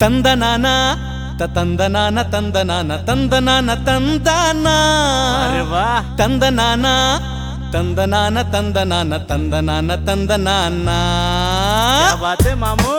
తందనాన తందనాన తందనాన తందనాన తందనా అరే వా తందనాన తందనాన తందనాన తందనాన తందనాన क्या बात है मामू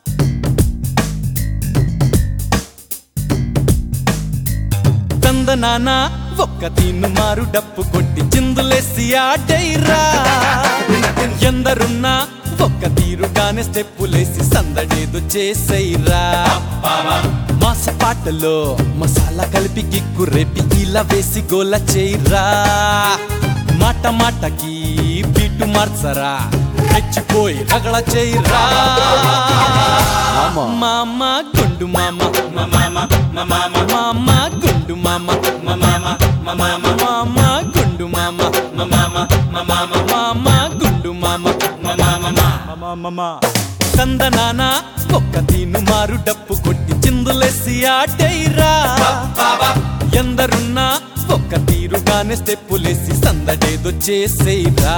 తందనాన ఒక్క తీను మారు డప్పు కొట్టి చిందులేసి ఆడైరా ఎందరున్నా ఒక్క తీరుగానే స్టెప్పులేసి సందడేదు చేసైరా మాస పాటలో మసాలా కలిపి గిక్కు రేపి ఇలా వేసి గోల చేయరా మాట మాటకి బీటు మార్చరా రెచ్చిపోయి రగడ చేయరా మామ గుండు మామ మామ గుండు మామ మామ గుండు మామ మామ గుండు మామ मामा मामा తందనాన ఒక్క తీను మారు డప్పు కొట్టి చిందులేసి ఆటైరా ఎందరున్నా ఒక్క తీరుగానే స్టెప్పులేసి సందడేదో చేసేరా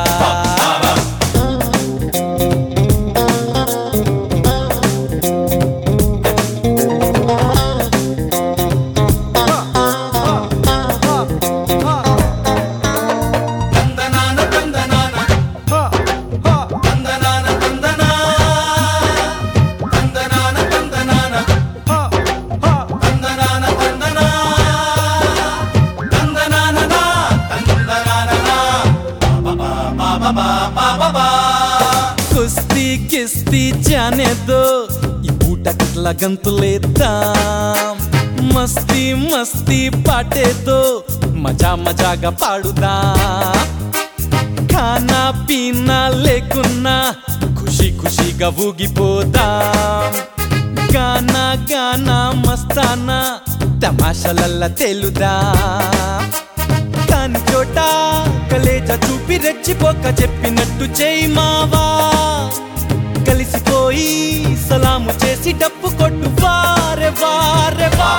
కుస్తీ కిస్తీ జానే దో ఈ పూట కిట్ల గంతులేద్దాం మస్తీ మస్తీ పాటేదో మజా మజాగా పాడుదాం ఖానా పీనా లేకున్నా ఖుషి ఖుషిగా ఊగిపోదాం గానా గానా మస్తానా తమాషలల్ల తెలుదాం కాని చోట కలేజ చూపి రెచ్చిపోక చెప్పినట్టు చేయి మావా కలిసిపోయి సలాము చేసి డప్పు కొట్టు వారే వారే వా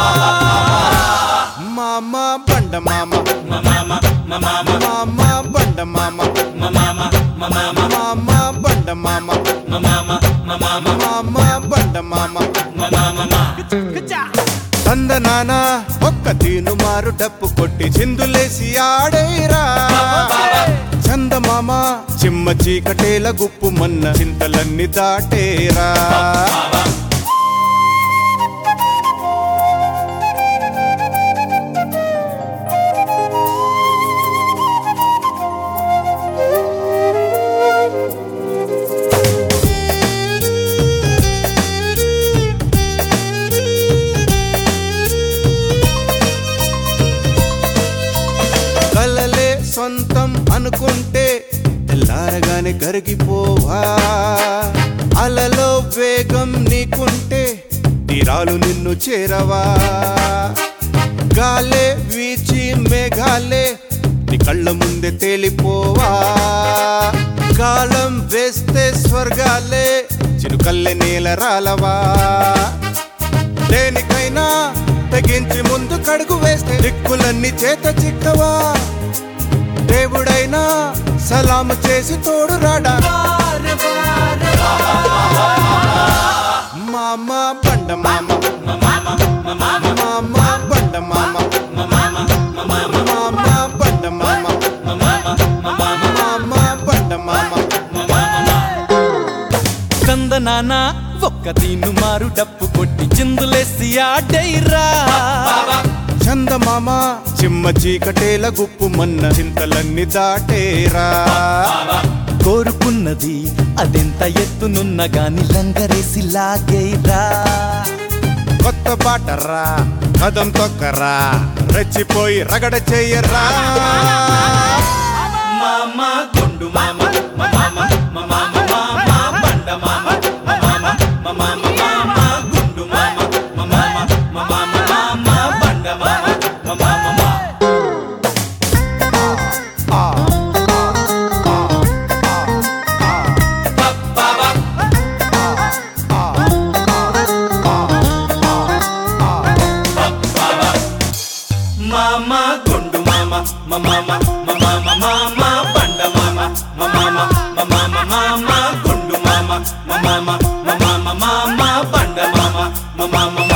మామ బండ మామ మామ బండ మామ మామ బండ మామ మామ బండ మామ తందనాన ఒక్క తీను మారు డప్పు కొట్టి చిందులేసి ఆడేరా చందమామ చిమ్మ చీకటేల గుప్పు మన్న చింతలన్నీ దాటేరా కలలే సొంతం అనుకుంటే తెల్లారగానే కరిగిపోవా అలలో వేగం నీకుంటే తీరాలు నిన్ను చేరవా గాలే వీచి మేఘాలే నీ కళ్ళ ముందే తేలిపోవా కాలం వేస్తే స్వర్గాలే చిరుకల్లె నేల రాలవా దేనికైనా తెగించి ముందు కడుగు వేస్తే దిక్కులన్నీ చేత చిక్కవా దేవుడైనా సలాము చేసి తోడు రాడా మామ బండ మామ మామ బండ మామ మామ బండ మామ మామ బండ మామ కందనాన ఒక్క తీను మారు డప్పు కొట్టి చిందులేసి ఆడైరా చందమామ చిమ్మ చీకటేల గుప్పు మన్న చింతలన్నీ దాటేరా కోరుకున్నది అదెంత ఎత్తునున్న గాని లంగరేసి లాగైరా కొత్త పాటరా కదం తొక్కరా రెచ్చిపోయి రగడ చెయ్యరా మామ గుండు మామ మామ మామ మామ బండ మామ మామ మామ మామ గుండు మామ మామ మామ మామ బండ మామ మామ మామ గుండు మామ మామ మామ మామ బండ మామ మామ మా మామ